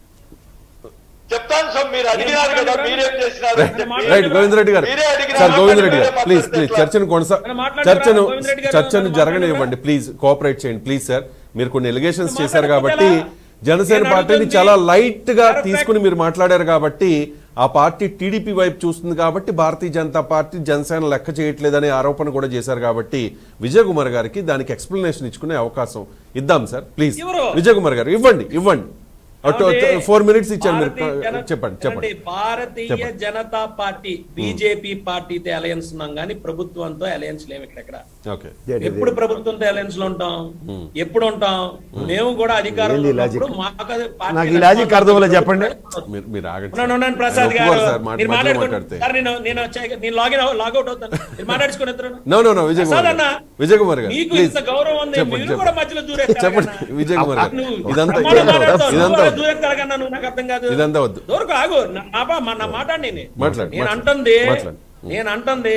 [SPEAKER 3] చెప్తాను సార్ మీరు అడిగినారు కదా మీరేం చేసినారు అని చెప్పి.
[SPEAKER 1] రైట్ గోవింద్ రెడ్డి గారు
[SPEAKER 3] మీరే అడిగిన
[SPEAKER 1] సార్ గోవింద్ రెడ్డి
[SPEAKER 3] మాట్లాడి
[SPEAKER 1] గారు ప్లీజ్
[SPEAKER 3] మాట్లాడితే
[SPEAKER 1] ప్లీజ్
[SPEAKER 3] ఎట్లా?
[SPEAKER 1] చర్చను కొనసా
[SPEAKER 2] నన్ను మాట్లాడరా?
[SPEAKER 1] చర్చను
[SPEAKER 2] గోవింద్ రెడ్డి గారు,
[SPEAKER 1] చర్చను
[SPEAKER 2] నన్ను
[SPEAKER 1] జరగనివ్వండి ప్లీజ్ కోఆపరేట్ చేయండి ప్లీజ్ సార్ మీరు కొన్ని ఎలిగేషన్స్
[SPEAKER 2] నన్ను
[SPEAKER 1] చేశారు
[SPEAKER 2] మాట్లాడకపోతే
[SPEAKER 1] కాబట్టి
[SPEAKER 2] ఎలా?
[SPEAKER 1] జనసేన
[SPEAKER 2] నేను
[SPEAKER 1] పార్టీని
[SPEAKER 2] అడుగుతుంది
[SPEAKER 1] చాలా లైట్ గా
[SPEAKER 2] perfect.
[SPEAKER 1] తీసుకుని మీరు మాట్లాడారు కాబట్టి ఆ పార్టీ టీడీపీ వైపు చూస్తుంది కాబట్టి భారతీయ జనతా పార్టీ జనసేన లెక్క చేయట్లేదనే ఆరోపణ కూడా చేశారు కాబట్టి విజయ్ కుమార్ గారికి దానికి ఎక్స్ప్లెనేషన్ ఇచ్చుకునే అవకాశం ఇద్దాం సార్ ప్లీజ్
[SPEAKER 2] ఎవరు?
[SPEAKER 1] విజయ్ కుమార్ గారు ఇవ్వండి ఇవ్వండి
[SPEAKER 2] ఏమండి?
[SPEAKER 1] ఫోర్ మినిట్స్ ఇచ్చారు మీరు
[SPEAKER 2] భారతీయ జన-
[SPEAKER 1] చెప్పండి చెప్పండి
[SPEAKER 2] ఏమండి? భారతీయ
[SPEAKER 1] చెప్పండి.
[SPEAKER 2] జనతా పార్టీ బీజేపీ పార్టీతో అలయన్స్ ఉన్నాం కానీ ప్రభుత్వంతో అలయన్స్ లేవు ఇక్కడ
[SPEAKER 1] ఓకే
[SPEAKER 2] ఎప్పుడు ప్రభుత్వంతో అలయన్స్ లో ఉంటాం ఎప్పుడు ఉంటాం మేము కూడా అధికారంలో
[SPEAKER 4] ఏంది
[SPEAKER 2] ఉన్నప్పుడు
[SPEAKER 4] లాజిక్?
[SPEAKER 2] మాకు అది పార్టీ
[SPEAKER 4] నాకు ఈ లాజిక్ అర్థం అవ్వలేదు, చెప్పండి.
[SPEAKER 1] మీరు మీరు ఆగండి
[SPEAKER 2] ఉన్నాను,
[SPEAKER 1] సార్.
[SPEAKER 2] ఉన్నాను, ప్రసాద్
[SPEAKER 1] ఆయన
[SPEAKER 2] గారు
[SPEAKER 1] ఒప్పుకోరు సార్, మాట-
[SPEAKER 2] మీరు
[SPEAKER 1] మధ్యలో
[SPEAKER 2] మాట్లాడుకోండి
[SPEAKER 1] మాట్లాడితే
[SPEAKER 2] సార్ నేను నేను వచ్చాక- నేను లాగిన్ లాగౌట్ అవుతాను మీరు మాట్లాడుకుని ఎత్తురు
[SPEAKER 1] no no no Vijay Kumar
[SPEAKER 2] Prasad
[SPEAKER 1] గారు
[SPEAKER 2] అన్న,
[SPEAKER 1] విజయ్ కుమార్ గారు
[SPEAKER 2] మీకు
[SPEAKER 1] ప్లీజ్
[SPEAKER 2] ఇంత గౌరవం ఉంది
[SPEAKER 1] చెప్పండి
[SPEAKER 2] మీరు కూడా మధ్యలో
[SPEAKER 1] చెప్పండి
[SPEAKER 2] దూరేస్తారు
[SPEAKER 1] చెప్పండి
[SPEAKER 2] కన్నా.
[SPEAKER 1] విజయ్ కుమార్ గారు
[SPEAKER 2] నువ్వు
[SPEAKER 1] ఇదంతా
[SPEAKER 2] ప్రమాణం
[SPEAKER 1] ఇదంతా
[SPEAKER 2] మాట్లాడతావు,
[SPEAKER 1] వద్దు. ఇదంతా
[SPEAKER 2] నువ్వు
[SPEAKER 1] వద్దు
[SPEAKER 2] దూరేస్తారు కన్నా నువ్వు నాకు అర్థం కాదు
[SPEAKER 1] ఇదంతా వద్దు.
[SPEAKER 2] దూరకు ఆగు నా- నా బా- మా- నా మాట్లాడి నేను
[SPEAKER 1] మాట్లాడు,
[SPEAKER 2] నేను
[SPEAKER 1] మాట్లాడు.
[SPEAKER 2] అంటుంది
[SPEAKER 1] మాట్లాడు.
[SPEAKER 2] నేను అంటుంది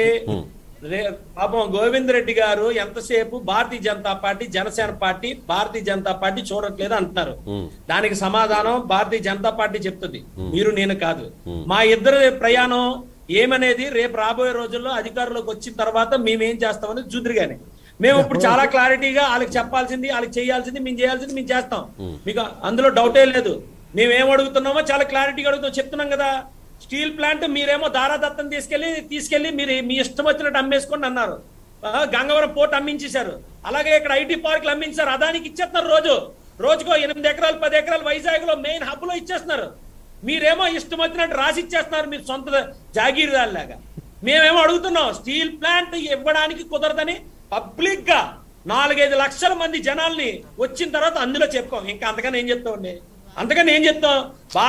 [SPEAKER 2] రే- పాపం గోవింద్ రెడ్డి గారు ఎంతసేపు Bharatiya Janata party Janasena party Bharatiya Janata party చూడట్లేదు అంటున్నారు దానికి సమాధానం భారతీయ జనతా పార్టీ చెప్తుంది మీరు నేను కాదు మా ఇద్దరి ప్రయాణం ఏమనేది రేపు రాబోయే రోజుల్లో అధికారంలోకి వచ్చిన తర్వాత మేమేం చేస్తామని చూదురుగానే మేము ఇప్పుడు చాలా క్లారిటీగా వాళ్ళకి చెప్పాల్సింది వాళ్ళకి చేయాల్సింది మేము చేయాల్సింది మేము చేస్తాం మీకు అందులో డౌటే లేదు మేము ఏం అడుగుతున్నామో చాలా క్లారిటీగా అడుగుతాం చెప్తున్నాం కదా స్టీల్ ప్లాంట్ మీరేమో దారాదత్తం తీసుకెళ్లి తీసుకెళ్లి మీరు మీ ఇష్టం వచ్చినట్టు అమ్మేసుకోండి అన్నారు ఆ, గంగవరం పోర్ట్ అమ్మించేశారు అలాగే ఇక్కడ ఐటీ పార్కులు అమ్మించారు అదానికి ఇచ్చేస్తున్నారు రోజు రోజుకో ఎనిమిది ఎకరాలు పది ఎకరాలు వైజాగ్ లో మెయిన్ హబ్ లో ఇచ్చేస్తున్నారు మీరేమో ఇష్టం వచ్చినట్టు రాసి ఇచ్చేస్తున్నారు మీరు సొంత జాగీర్దారులాగా మేమేమో అడుగుతున్నాం స్టీల్ ప్లాంట్ ఇవ్వడానికి కుదరదని పబ్లిక్ గా నాలుగైదు లక్షల మంది జనాల్ని వచ్చిన తర్వాత అందులో చెప్పుకోం ఇంకా అంతకని ఏం చెప్తామండి అంతకని ఏం చెప్తాం బా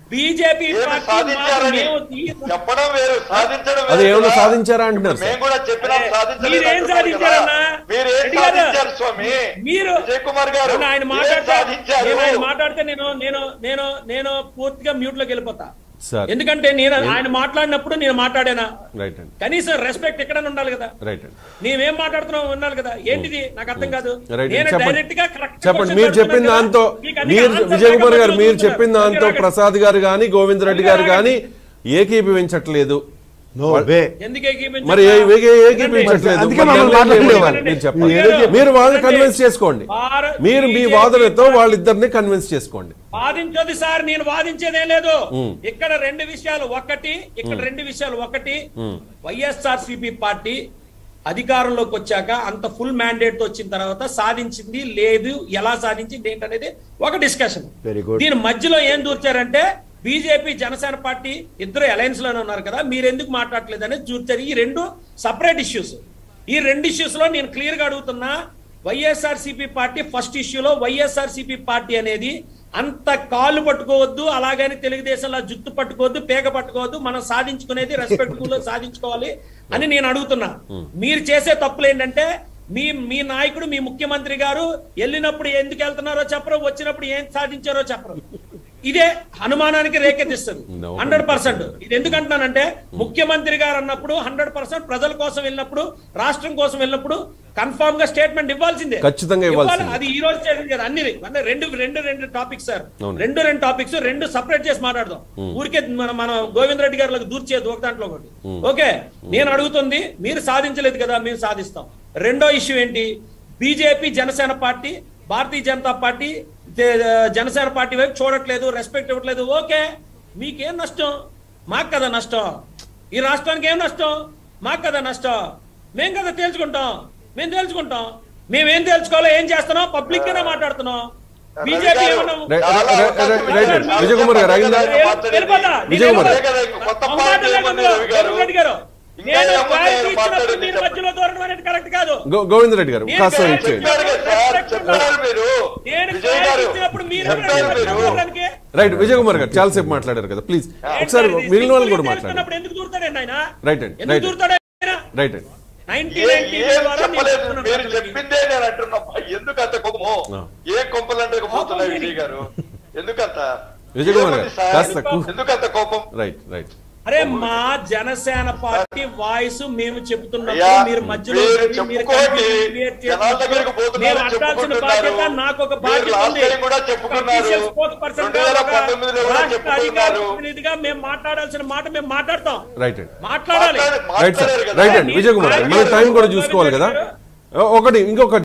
[SPEAKER 5] బీజేపీ
[SPEAKER 3] ఏమి
[SPEAKER 5] పార్టీ
[SPEAKER 3] సాధించారని
[SPEAKER 5] మేము తీ-
[SPEAKER 3] చెప్పడం వేరు సాధించడం
[SPEAKER 1] అది
[SPEAKER 3] వేరు
[SPEAKER 1] ఏమైనా
[SPEAKER 3] కదా.
[SPEAKER 1] సాధించారా అంటున్నారు సార్.
[SPEAKER 3] మేము కూడా చెప్పినాం
[SPEAKER 5] అరే,
[SPEAKER 3] సాధించలేదు
[SPEAKER 5] మీరేం
[SPEAKER 3] అంటున్నారు
[SPEAKER 5] సాధించారన్నా?
[SPEAKER 3] కదా. మీరేం
[SPEAKER 5] రెడ్డి గారు,
[SPEAKER 3] సాధించారు స్వామి
[SPEAKER 5] మీరు
[SPEAKER 3] విజయ్ కుమార్ గారు
[SPEAKER 5] మొన్న ఆయన
[SPEAKER 3] ఏం
[SPEAKER 5] మాట్లాడితే
[SPEAKER 3] సాధించారు
[SPEAKER 5] నేను ఆయన మాట్లాడితే నేను నేను నేను నేను పూర్తిగా మ్యూట్ లోకి వెళ్ళిపోతా
[SPEAKER 1] సార్
[SPEAKER 5] ఎందుకంటే నేను ఆయన మాట్లాడినప్పుడు నేను మాట్లాడానా
[SPEAKER 1] రైట్ అండి
[SPEAKER 5] కనీసం రెస్పెక్ట్ ఎక్కడైనా ఉండాలి కదా
[SPEAKER 1] రైట్ అండి
[SPEAKER 5] మేమేం మాట్లాడుతున్నాం ఉండాలి కదా ఏంటిది నాకు అర్థం కాదు
[SPEAKER 1] రైట్
[SPEAKER 5] నేను
[SPEAKER 1] చెప్పండి
[SPEAKER 5] డైరెక్ట్ గా correct
[SPEAKER 1] చెప్పండి
[SPEAKER 5] questions
[SPEAKER 1] మీరు చెప్పిన
[SPEAKER 5] అడుగుతున్నాను
[SPEAKER 1] దాంతో
[SPEAKER 5] కదా. మీకు అన్ని
[SPEAKER 1] మీరు
[SPEAKER 5] answers
[SPEAKER 1] విజయ్ కుమార్ గారు
[SPEAKER 5] లేకపోతే
[SPEAKER 1] మీరు
[SPEAKER 5] చూస్తున్నారు.
[SPEAKER 1] చెప్పిన దాంతో
[SPEAKER 5] అందుకే
[SPEAKER 1] ప్రసాద్ గారు కానీ గోవింద్ రెడ్డి గారు కానీ ఏకీభవించట్లేదు
[SPEAKER 4] నో వే
[SPEAKER 5] ఎందుకు ఏకీపించారు?
[SPEAKER 1] మరి ఏ- ఏ- ఏకీభవించట్లేదు
[SPEAKER 4] అందుకే
[SPEAKER 1] మరి
[SPEAKER 4] మమ్మల్ని
[SPEAKER 1] నిర్ణయం
[SPEAKER 4] మాట్లాడలేవాలి.
[SPEAKER 1] మీరు చెప్పండి
[SPEAKER 5] మీరు-
[SPEAKER 1] మీరు వాళ్ళని కన్విన్స్ చేసుకోండి
[SPEAKER 5] భారత్
[SPEAKER 1] మీరు మీ
[SPEAKER 5] BJP
[SPEAKER 1] వాదనతో వాళ్ళిద్దరిని కన్విన్స్ చేసుకోండి
[SPEAKER 5] వాదించదు సార్ నేను వాదించేదే లేదు ఇక్కడ రెండు విషయాలు ఒకటి ఇక్కడ రెండు విషయాలు ఒకటి వైఎస్ఆర్ సిపి పార్టీ అధికారంలోకి వచ్చాక అంత ఫుల్ మ్యాండేట్ తో వచ్చిన తర్వాత సాధించింది లేదు ఎలా సాధించింది ఏంటనేది ఒక డిస్కషన్
[SPEAKER 4] Very good.
[SPEAKER 5] దీని మధ్యలో ఏం దూర్చారంటే బీజేపీ జనసేన పార్టీ ఇద్దరు అలయన్స్ లోనే ఉన్నారు కదా మీరు ఎందుకు మాట్లాడలేదు అనేది చూర్చారు ఈ రెండు సపరేట్ ఇష్యూస్ ఈ రెండు ఇష్యూస్ లో నేను క్లియర్ గా అడుగుతున్నా వైఎస్ఆర్ పార్టీ ఫస్ట్ ఇష్యూలో వైఎస్ఆర్ పార్టీ అనేది అంత కాళ్ళు పట్టుకోవద్దు అలాగని తెలుగుదేశంలో జుత్తు పట్టుకోవద్దు పేగ పట్టుకోవద్దు మనం సాధించుకునేది రెస్పెక్ట్ఫుల్ సాధించుకోవాలి అని నేను అడుగుతున్నా మీరు చేసే తప్పులు ఏంటంటే మీ మీ నాయకుడు మీ ముఖ్యమంత్రి గారు వెళ్ళినప్పుడు ఎందుకు వెళ్తున్నారో చెప్పరు వచ్చినప్పుడు ఏం సాధించారో చెప్పరు ఇదే అనుమానానికి రేకెత్తిస్తుంది
[SPEAKER 1] No.
[SPEAKER 5] హండ్రెడ్ పర్సెంట్ ఇది ఎందుకంటున్నానంటే ముఖ్యమంత్రి గారు అన్నప్పుడు హండ్రెడ్ పర్సెంట్ ప్రజల కోసం వెళ్ళినప్పుడు రాష్ట్రం కోసం వెళ్ళినప్పుడు కన్ఫామ్ గా స్టేట్మెంట్ ఇవ్వాల్సిందే
[SPEAKER 1] ఖచ్చితంగా ఇవ్వాల్సిందే.
[SPEAKER 5] అది ఈ రోజు చేయడం కదా అన్ని అంటే రెండు రెండు రెండు టాపిక్స్ సార్
[SPEAKER 1] అవును.
[SPEAKER 5] రెండు రెండు టాపిక్స్ రెండు సపరేట్ చేసి మాట్లాడదాం ఊరికే మన మన గోవింద్ రెడ్డి గారికి దూర్చేది ఒక దాంట్లో ఒకటి ఓకే నేను అడుగుతుంది మీరు సాధించలేదు కదా మేము సాధిస్తాం రెండో ఇష్యూ ఏంటి BJP Janasena party Bharatiya Janata party తే- జనసేన పార్టీ వైపు చూడట్లేదు రెస్పెక్ట్ ఇవ్వట్లేదు ఓకే మీకేం నష్టం మాకు కదా నష్టం ఈ రాష్ట్రానికి ఏం నష్టం మాకు కదా నష్టం మేం కదా తేల్చుకుంటాం మేము తేల్చుకుంటాం మేమేం తేల్చుకోవాలో ఏం చేస్తున్నాం పబ్లిక్ గానే మాట్లాడుతున్నాం బీజేపీ ఏమన్నా
[SPEAKER 1] right, right, right, right, right. Vijay Kumar గారు అయిందా
[SPEAKER 5] వెళ్ళిపోతా.
[SPEAKER 1] విజయ్ కుమార్
[SPEAKER 5] నేను
[SPEAKER 3] గారు. కొత్త
[SPEAKER 5] ఒక
[SPEAKER 3] పార్టీ
[SPEAKER 5] మాట లేదు
[SPEAKER 3] ఏముంది రవి గారు?
[SPEAKER 5] గోవింద్ రెడ్డి గారు.
[SPEAKER 3] ఇంకా
[SPEAKER 5] నేను
[SPEAKER 3] ఏముంది
[SPEAKER 5] క్లారిటీ
[SPEAKER 3] ఆయన
[SPEAKER 5] ఇచ్చినప్పుడు
[SPEAKER 3] మాట్లాడేది
[SPEAKER 5] మీరు
[SPEAKER 3] చెప్పండి.
[SPEAKER 5] మధ్యలో దూరడం అనేది కరెక్ట్ కాదు
[SPEAKER 1] గో- గోవింద్ రెడ్డి గారు
[SPEAKER 5] నేను
[SPEAKER 1] కాస్త
[SPEAKER 5] క్లారిటీ
[SPEAKER 1] ఇచ్చేయండి
[SPEAKER 3] చెప్పారు కదా సార్ చెప్పారు మీరు
[SPEAKER 5] నేను
[SPEAKER 3] విజయ్
[SPEAKER 5] క్లారిటీ
[SPEAKER 3] గారు
[SPEAKER 5] ఇచ్చినప్పుడు మీరు ఎవరు
[SPEAKER 3] చెప్పారు
[SPEAKER 5] ఎవరు
[SPEAKER 3] మీరు
[SPEAKER 5] మాట్లాడడానికి?
[SPEAKER 1] రైట్ విజయ్ కుమార్ గారు చాలాసేపు మాట్లాడారు కదా ప్లీజ్ ఒకసారి
[SPEAKER 5] ఏంటండి?
[SPEAKER 1] మిగిలిన వాళ్ళు కూడా
[SPEAKER 5] సింపుల్
[SPEAKER 1] మాట్లాడారు
[SPEAKER 5] తెలుస్తున్నప్పుడు ఎందుకు దూరుతాడండి ఆయన
[SPEAKER 1] రైట్ అండి,
[SPEAKER 5] ఎందుకు
[SPEAKER 1] రైట్.
[SPEAKER 5] దూరుతాడు ఆయన
[SPEAKER 1] రైట్ అండి
[SPEAKER 5] నైన్టీన్
[SPEAKER 3] ఏ-
[SPEAKER 5] నైన్టీ
[SPEAKER 3] ఏం
[SPEAKER 5] ద్వారా నేను
[SPEAKER 3] చెప్పలేదు
[SPEAKER 5] చెప్తున్నాను
[SPEAKER 3] మీరు
[SPEAKER 5] ప్రజలకి.
[SPEAKER 3] చెప్పిందే నేను అంటున్నా ఎందుకు అంత కోపము
[SPEAKER 1] ఆ.
[SPEAKER 3] ఏ కొంపలంటే పోతున్నాయి
[SPEAKER 5] కోపం
[SPEAKER 3] విజయ్ గారు ఎందుకంత
[SPEAKER 1] విజయ్ కుమార్ గారు,
[SPEAKER 3] ఏముంది సార్?
[SPEAKER 1] కాస్త కూ-
[SPEAKER 3] ఎందుకంత కోపం
[SPEAKER 1] రైట్ రైట్
[SPEAKER 5] అరే మా జనసేన పార్టీ వాయిస్ మేము చెప్తున్నప్పుడు
[SPEAKER 3] అయ్యా,
[SPEAKER 5] మీరు మధ్యలో
[SPEAKER 3] మీరు
[SPEAKER 5] వచ్చి మీరు
[SPEAKER 3] చెప్పుకోండి.
[SPEAKER 5] confusion create
[SPEAKER 3] జనాల దగ్గరికి
[SPEAKER 5] చేసినప్పుడు
[SPEAKER 3] పోతున్నారు,
[SPEAKER 5] మేము అట్టాల్సిన
[SPEAKER 3] చెప్పుకుంటున్నారు.
[SPEAKER 5] బాధ్యత నాకు ఒక
[SPEAKER 3] మీరు
[SPEAKER 5] బాధ్యత
[SPEAKER 3] last
[SPEAKER 5] ఉంది
[SPEAKER 3] time కూడా చెప్పుకున్నారు.
[SPEAKER 5] Official spokesperson గా
[SPEAKER 3] 2019 లో
[SPEAKER 5] ఒక
[SPEAKER 3] కూడా
[SPEAKER 5] రాష్ట్ర
[SPEAKER 3] చెప్పుకున్నారు.
[SPEAKER 5] అధికార ప్రతినిధిగా మేము మాట్లాడాల్సిన మాట మేము మాట్లాడతాం
[SPEAKER 1] రైట్ అండి
[SPEAKER 5] మాట్లాడాలి
[SPEAKER 3] మాట్లాడారు-
[SPEAKER 1] రైట్ సార్
[SPEAKER 3] మాట్లాడారు కదా.
[SPEAKER 1] రైట్ అండి విజయ్ కుమార్ గారు మన టైం కూడా చూసుకోవాలి కదా ఒకటి ఇంకొక